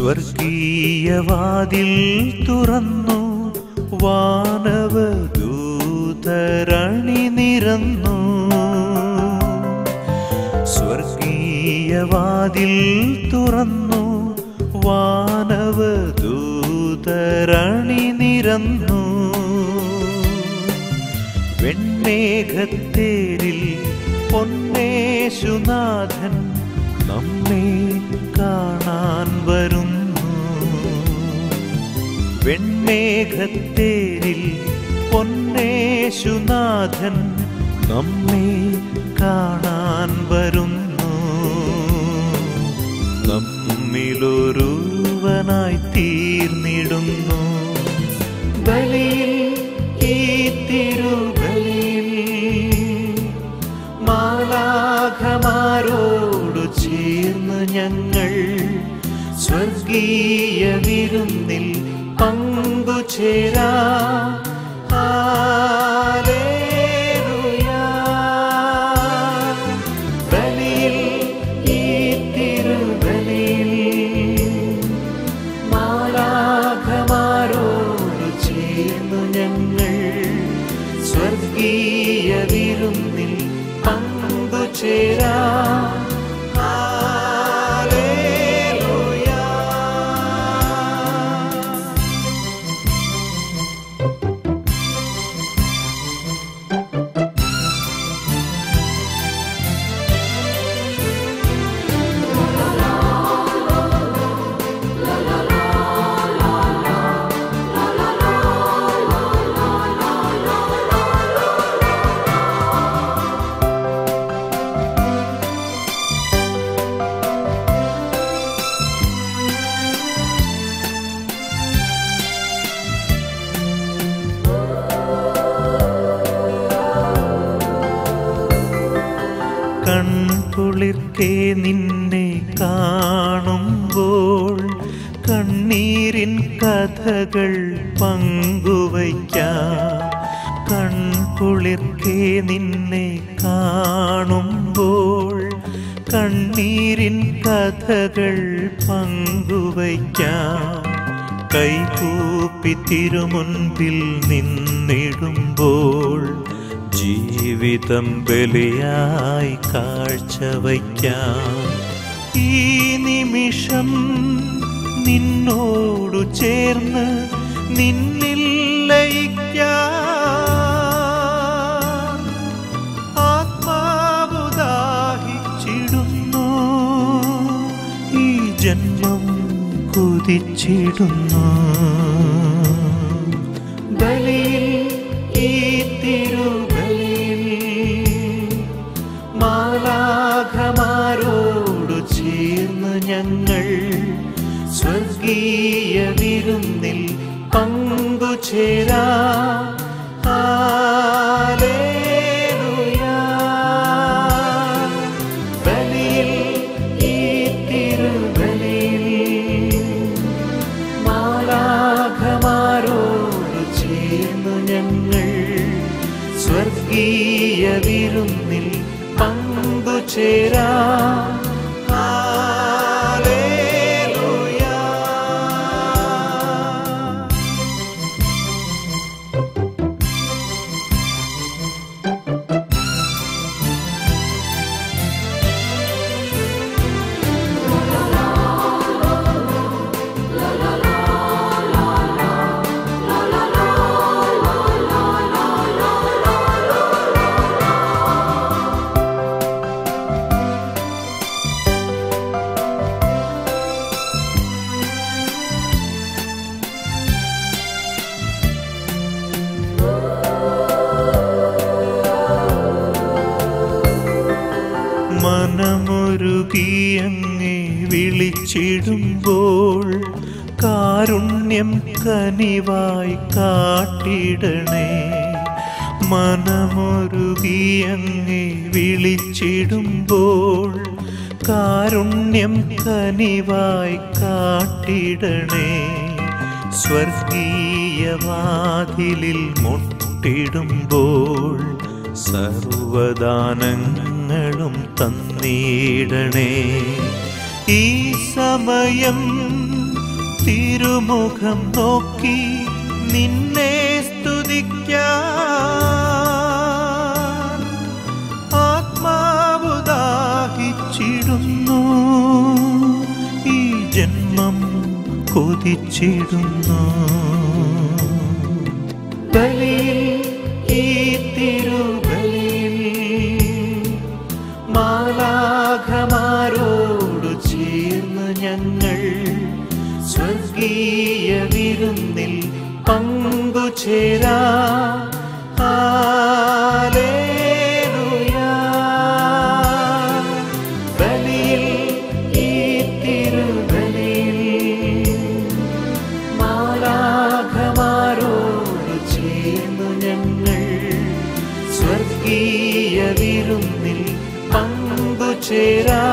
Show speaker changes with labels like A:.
A: സ്വർഗീയവാതിൽ തുറന്നു വാനവദൂതരണി നിരന്നു സ്വർഗീയവാതിൽ തുറന്നു വാനവദൂതരണി നിരന്നു വെൺമേഘത്തേരിൽ പൊന്നേശുനാഥൻ നമ്മെ കാണാൻ വരുന്നു വെൺമേഘത്തേരിൽ പൊന്നേശുനാഥൻ നമ്മെ കാണാൻ വരുന്നു നമ്മിലൊരുവനായി തീർന്നിടുന്നു ബലിയിൽ ഈ തിരുബലിയിൽ മാലാഖമാരോടു ചേർന്ന് ഞങ്ങൾ സ്വർഗീയ വിരുന്നിൽ പങ്കുചേരാ ബലിയിൽ ഈ തിരുബലിയിൽ മാലാഖമാരോട് ചേർന്നു ഞങ്ങൾ സ്വർഗീയ വിരുന്നിൽ പങ്കുചേരാ കൺകുളിർക്കെ നിന്നെ കാണുമ്പോൾ കണ്ണീരിൻ കഥകൾ പങ്കുവയ്ക്കാം കൺകുളിർക്കെ നിന്നെ കാണുമ്പോൾ കണ്ണീരിൻ കഥകൾ പങ്കുവയ്ക്കാം കൈകൂപ്പി തിരുമുൻപിൽ നിന്നിടുമ്പോൾ ജീവിതം ബലിയായി കാഴ്ചവയ്ക്കാം ഈ നിമിഷം നിന്നോടു ചേർന്ന് നിന്നിൽ ലയിക്കാം ആത്മാവു ദാഹിച്ചിടുന്നു ഈ ജന്മം കുതിച്ചിടുന്നു ബലിയിൽ ഈ തിരുബലിയിൽ മാലാഖമാരോടു ചേർന്ന് ഞങ്ങൾ സ്വർഗീയ വിരുന്നിൽ പങ്കുചേരാ ബലിയിൽ ഈ തിരുബലിയിൽ മാലാഖമാരോട് ചേർന്നു ഞങ്ങൾ സ്വർഗീയ വിരുന്നിൽ പങ്കുചേരാ മനമൊരുകി അങ്ങേ വിളിച്ചിടുമ്പോൾ കാരുണ്യം കനിവായി കാട്ടിടണേ മനമൊരുകി അങ്ങേ വിളിച്ചിടുമ്പോൾ കാരുണ്യം കനിവായി കാട്ടിടണേ സ്വർഗീയവാതിലിൽ മുട്ടിടുമ്പോൾ സർവദാനങ്ങളും തന്നിടണേ ഈ സമയം തിരുമുഖം നോക്കി നിന്നെ സ്തുതിക്കാൻ ആത്മാവ് ദാഹിച്ചിടുന്നു ഈ ജന്മം കൊതിച്ചിടുന്നു ബലിയിൽ ഈ തിരുബലിയിൽ മാലാഖമാരോടു ചേർന്ന് ഞങ്ങൾ സ്വർഗീയ വിരുന്നിൽ പങ്കുചേരാ ഹല്ലേലൂയാ. ബലിയിൽ ഈ തിരുബലിയിൽ മാലാഖമാരോട് ചേർന്നു ഞങ്ങൾ സ്വർഗീയ വിരുന്നിൽ പങ്കുചേരാ